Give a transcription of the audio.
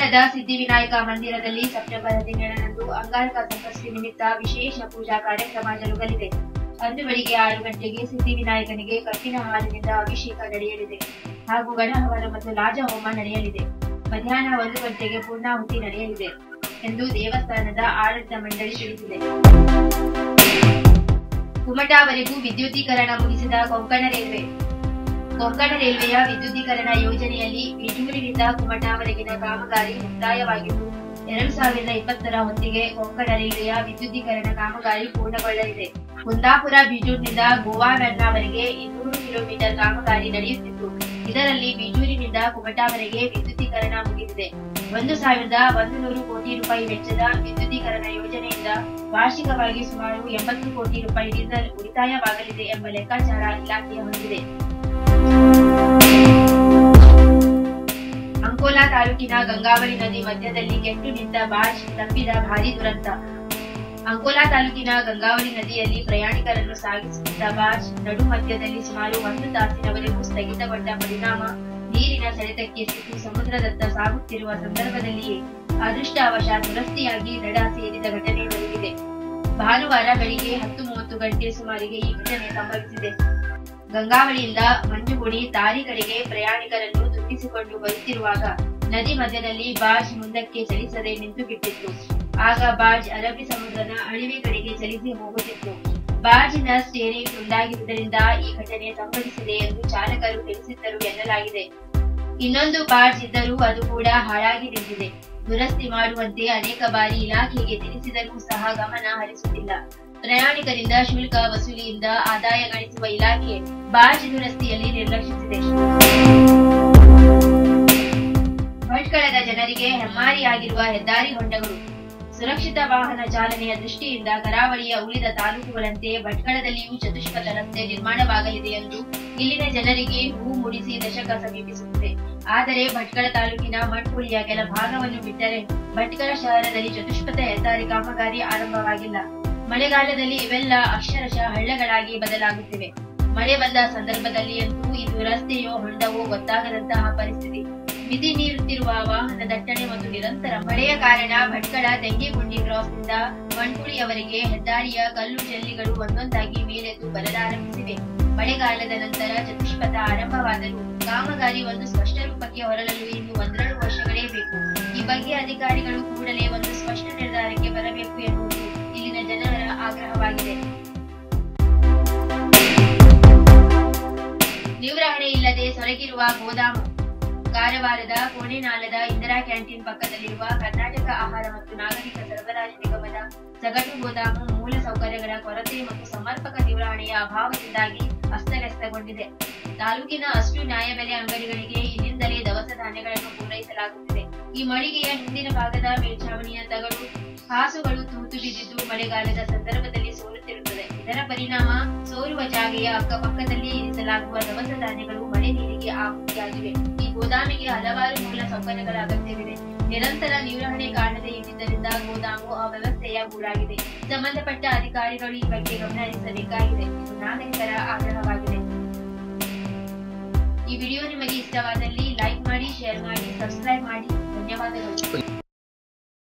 ಪಟ್ಟಣದ ಸಿದ್ಧಿವಿನಾಯಕ ಮಂದಿರದಲ್ಲಿ ಸೆಪ್ಟೆಂಬರ್ ಹದಿನೇಳರಂದು ಅಂಗಾರಕ ಸಂಕಷ್ಟಿ ನಿಮಿತ್ತ ವಿಶೇಷ ಪೂಜಾ ಕಾರ್ಯಕ್ರಮ ಜರುಗಲಿದೆ ಅಂದು ಬೆಳಿಗ್ಗೆ ಆರು ಗಂಟೆಗೆ ಸಿದ್ಧಿವಿನಾಯಕನಿಗೆ ಕಬ್ಬಿನ ಹಾಲಿನಿಂದ ಅಭಿಷೇಕ ನಡೆಯಲಿದೆ ಹಾಗೂ ಗಣಹವನ ಮತ್ತು ಲಾಜ ಹೋಮ ನಡೆಯಲಿದೆ ಮಧ್ಯಾಹ್ನ ಒಂದು ಗಂಟೆಗೆ ಪೂರ್ಣಾಹುತಿ ನಡೆಯಲಿದೆ ಎಂದು ದೇವಸ್ಥಾನದ ಆಡಳಿತ ಮಂಡಳಿ ತಿಳಿಸಿದೆ ಕುಮಟಾವರೆಗೂ ವಿದ್ಯುದೀಕರಣ ಮುಗಿಸಿದ ಕೊಂಕಣ ರೈಲ್ವೆ ಕೊಂಕಣ ರೈಲ್ವೆಯ ವಿದ್ಯುದೀಕರಣ ಯೋಜನೆಯಲ್ಲಿ ಬಿಜೂರಿನಿಂದ ಕುಮಟಾವರೆಗಿನ ಕಾಮಗಾರಿ ಮುಕ್ತಾಯವಾಗಿದ್ದು ಎರಡು ಸಾವಿರದ ಇಪ್ಪತ್ತರ ಹೊತ್ತಿಗೆ ಕೊಂಕಣ ರೈಲ್ವೆಯ ವಿದ್ಯುದೀಕರಣ ಕಾಮಗಾರಿ ಪೂರ್ಣಗೊಳ್ಳಲಿದೆ ಕುಂದಾಪುರ ಬಿಜೂರಿನಿಂದ ಗೋವಾವೆನ್ನವರೆಗೆ ಇನ್ನೂರು ಕಿಲೋಮೀಟರ್ ಕಾಮಗಾರಿ ನಡೆಯುತ್ತಿದ್ದು ಇದರಲ್ಲಿ ಬಿಜೂರಿನಿಂದ ಕುಮಟಾವರೆಗೆ ವಿದ್ಯುದೀಕರಣ ಮುಗಿದಿದೆ ಒಂದು ಸಾವಿರದ ಒಂದು ನೂರು ಕೋಟಿ ರೂಪಾಯಿ ವೆಚ್ಚದ ವಿದ್ಯುದೀಕರಣ ಯೋಜನೆಯಿಂದ ವಾರ್ಷಿಕವಾಗಿ ಸುಮಾರು ಎಂಬತ್ತು ಕೋಟಿ ರೂಪಾಯಿ ಡೀಸೆಲ್ ಉಳಿತಾಯವಾಗಲಿದೆ ಎಂಬ ಲೆಕ್ಕಾಚಾರ ಇಲಾಖೆ ಹೊಂದಿದೆ ಅಂಕೋಲಾ ತಾಲೂಕಿನ ಗಂಗಾವಳಿ ನದಿ ಮಧ್ಯದಲ್ಲಿ ಕೆಟ್ಟು ನಿಂತ ಬಾಜ್ ತಪ್ಪಿದ ಭಾರೀ ದುರಂತ ಅಂಕೋಲಾ ತಾಲೂಕಿನ ಗಂಗಾವಳಿ ನದಿಯಲ್ಲಿ ಪ್ರಯಾಣಿಕರನ್ನು ಸಾಗಿಸುತ್ತಿದ್ದ ಬಾಜ್ ನಡು ಮಧ್ಯದಲ್ಲಿ ಸುಮಾರು ಒಂದು ತಾಸಿನವರೆಗೂ ಸ್ಥಗಿತಗೊಂಡ ಪರಿಣಾಮ ನೀರಿನ ಸೆಳೆತಕ್ಕೆ ಸಿಕ್ಕು ಸಮುದ್ರದತ್ತ ಸಾಗುತ್ತಿರುವ ಸಂದರ್ಭದಲ್ಲಿಯೇ ಅದೃಷ್ಟವಶಾತ್ ದುರಸ್ತಿಯಾಗಿ ದಡ ಸೇರಿದ ಘಟನೆ ನಡೆದಿದೆ ಭಾನುವಾರ ಬೆಳಿಗ್ಗೆ ಹತ್ತು ಮೂವತ್ತು ಗಂಟೆ ಸುಮಾರಿಗೆ ಈ ಘಟನೆ ಸಂಭವಿಸಿದೆ ಗಂಗಾವಳಿಯಿಂದ ಮಂಜುಗುಡಿ ತಾರಿ ಕಡೆಗೆ ಪ್ರಯಾಣಿಕರನ್ನು ತುಂಬಿಸಿಕೊಂಡು ಬರುತ್ತಿರುವಾಗ ನದಿ ಮಧ್ಯದಲ್ಲಿ ಬಾಜ್ ಮುಂದಕ್ಕೆ ಚಲಿಸದೆ ನಿಂತು ಬಿಟ್ಟಿತ್ತು ಆಗ ಬಾಜ್ ಅರಬ್ಬಿ ಸಮುದ್ರದ ಅಳಿವೆ ಕಡೆಗೆ ಚಲಿಸಿ ಹೋಗುತ್ತಿತ್ತು ಬಾಜಿನ ಸ್ಟೇರಿಂಗ್ ತುಂಡಾಗಿರುವುದರಿಂದ ಈ ಘಟನೆ ಸಂಭವಿಸಿದೆ ಎಂದು ಚಾಲಕರು ತಿಳಿಸಿದ್ದರು ಎನ್ನಲಾಗಿದೆ ಇನ್ನೊಂದು ಬಾಜ್ ಇದ್ದರೂ ಅದು ಕೂಡ ಹಾಳಾಗಿ ನಿಂತಿದೆ ದುರಸ್ತಿ ಮಾಡುವಂತೆ ಅನೇಕ ಬಾರಿ ಇಲಾಖೆಗೆ ತಿಳಿಸಿದರೂ ಸಹ ಗಮನ ಹರಿಸುತ್ತಿಲ್ಲ ಪ್ರಯಾಣಿಕರಿಂದ ಶುಲ್ಕ ವಸೂಲಿಯಿಂದ ಆದಾಯ ಗಳಿಸುವ ಇಲಾಖೆ ಬಾಜ್ ದುರಸ್ತಿಯಲ್ಲಿ ನಿರ್ಲಕ್ಷಿಸಿದೆ ಭಟ್ಕಳದ ಜನರಿಗೆ ಹೆಮ್ಮಾರಿಯಾಗಿರುವ ಹೆದ್ದಾರಿ ಹೊಂಡಗಳು ಸುರಕ್ಷಿತ ವಾಹನ ಚಾಲನೆಯ ದೃಷ್ಟಿಯಿಂದ ಕರಾವಳಿಯ ಉಳಿದ ತಾಲೂಕುಗಳಂತೆ ಭಟ್ಕಳದಲ್ಲಿಯೂ ಚತುಷ್ಪಥ ರಸ್ತೆ ನಿರ್ಮಾಣವಾಗಲಿದೆ ಎಂದು ಇಲ್ಲಿನ ಜನರಿಗೆ ಹೂ ಮೂಡಿಸಿ ದಶಕ ಸಮೀಪಿಸುತ್ತಿದೆ ಆದರೆ ಭಟ್ಕಳ ತಾಲೂಕಿನ ಮಣ್ಕುಳಿಯ ಕೆಲ ಭಾಗವನ್ನು ಬಿಟ್ಟರೆ ಭಟ್ಕಳ ಶಹರದಲ್ಲಿ ಚತುಷ್ಪಥ ಹೆದ್ದಾರಿ ಕಾಮಗಾರಿ ಆರಂಭವಾಗಿಲ್ಲ ಮಳೆಗಾಲದಲ್ಲಿ ಇವೆಲ್ಲ ಅಕ್ಷರಶಃ ಹಳ್ಳಗಳಾಗಿ ಬದಲಾಗುತ್ತಿವೆ ಮಳೆ ಬಂದ ಸಂದರ್ಭದಲ್ಲಿ ಅಂತೂ ಇದು ರಸ್ತೆಯೋ ಹೊಂಡವೋ ಗೊತ್ತಾಗದಂತಹ ಪರಿಸ್ಥಿತಿ ಮಿತಿ ಮೀರುತ್ತಿರುವ ವಾಹನ ದಟ್ಟಣೆ ಮತ್ತು ನಿರಂತರ ಮಳೆಯ ಕಾರಣ ಭಟ್ಕಳ ತೆಂಗಿಗುಂಡಿ ಕ್ರಾಸ್ನಿಂದ ಮಣ್ಕುಳಿಯವರೆಗೆ ಹೆದ್ದಾರಿಯ ಕಲ್ಲು ಜಲ್ಲಿಗಳು ಒಂದೊಂದಾಗಿ ಮೇಲೆದ್ದು ಬರಲಾರಂಭಿಸಿವೆ ಮಳೆಗಾಲದ ನಂತರ ಚತುಷ್ಪಥ ಆರಂಭವಾದರೂ ಕಾಮಗಾರಿ ಒಂದು ಸ್ಪಷ್ಟ ರೂಪಕ್ಕೆ ಹೊರಳಲು ಇನ್ನು ಒಂದೆರಡು ವರ್ಷಗಳೇ ಬೇಕು ಈ ಬಗ್ಗೆ ಅಧಿಕಾರಿಗಳು ಕೂಡಲೇ ಒಂದು ಸ್ಪಷ್ಟ ನಿರ್ಧಾರಕ್ಕೆ ಬರಬೇಕು ಎನ್ನುವುದು ಇಲ್ಲಿನ ಜನರ ಆಗ್ರಹವಾಗಿದೆ ನಿರ್ವಹಣೆ ಇಲ್ಲದೆ ಸೊರಗಿರುವ ಗೋದಾಮು ಕಾರವಾರದ ಕೋಣೆನಾಲದ ಇಂದಿರಾ ಕ್ಯಾಂಟೀನ್ ಪಕ್ಕದಲ್ಲಿರುವ ಕರ್ನಾಟಕ ಆಹಾರ ಮತ್ತು ನಾಗರಿಕ ಸರಬರಾಜು ನಿಗಮದ ಸಗಟು ಗೋದಾಮು ಮೂಲ ಸೌಕರ್ಯಗಳ ಕೊರತೆ ಮತ್ತು ಸಮರ್ಪಕ ನಿರ್ವಹಣೆಯ ಅಭಾವದಿಂದಾಗಿ ಅಸ್ತವ್ಯಸ್ತಗೊಂಡಿದೆ ತಾಲೂಕಿನ ಅಷ್ಟು ನ್ಯಾಯಬೆಲೆ ಅಂಗಡಿಗಳಿಗೆ ಇಲ್ಲಿಂದಲೇ ದವಸ ಧಾನ್ಯಗಳನ್ನು ಪೂರೈಸಲಾಗುತ್ತಿದೆ ಈ ಮಳಿಗೆಯ ಹಿಂದಿನ ಭಾಗದ ಮೇಲ್ಛಾವಣಿಯ ತಗಡು ಹಾಸುಗಳು ತೂತು ಬಿದ್ದಿದ್ದು ಮಳೆಗಾಲದ ಸಂದರ್ಭದಲ್ಲಿ ಸೋರುತ್ತಿರುತ್ತದೆ ಇದರ ಪರಿಣಾಮ ಸೋರುವ ಜಾಗೆಯ ಅಕ್ಕಪಕ್ಕದಲ್ಲಿ ಇರಿಸಲಾಗುವ ದವಸ ಧಾನ್ಯಗಳು ಮಳೆ ನೀರಿಗೆ ಆಹುತಿಯಾಗಿವೆ ಈ ಗೋದಾಮಿಗೆ ಹಲವಾರು ಮೂಲ ಸೌಕರ್ಯಗಳ ಅಗತ್ಯವಿದೆ ನಿರಂತರ ನಿರ್ವಹಣೆ ಕಾಣದೇ ಇದ್ದಿದ್ದರಿಂದ ಗೋದಾಮು ಅವ್ಯವಸ್ಥೆಯ ಗೂಡಾಗಿದೆ ಸಂಬಂಧಪಟ್ಟ ಅಧಿಕಾರಿಗಳು ಈ ಬಗ್ಗೆ ಗಮನ ಹರಿಸಬೇಕಾಗಿದೆ ಇದು ನಾಗರಿಕರ ಆಗ್ರಹವಾಗಿದೆ ಈ ವಿಡಿಯೋ ನಿಮಗೆ ಇಷ್ಟವಾದಲ್ಲಿ ಲೈಕ್ ಮಾಡಿ ಶೇರ್ ಮಾಡಿ ಸಬ್ಸ್ಕ್ರೈಬ್ ಮಾಡಿ ಧನ್ಯವಾದಗಳು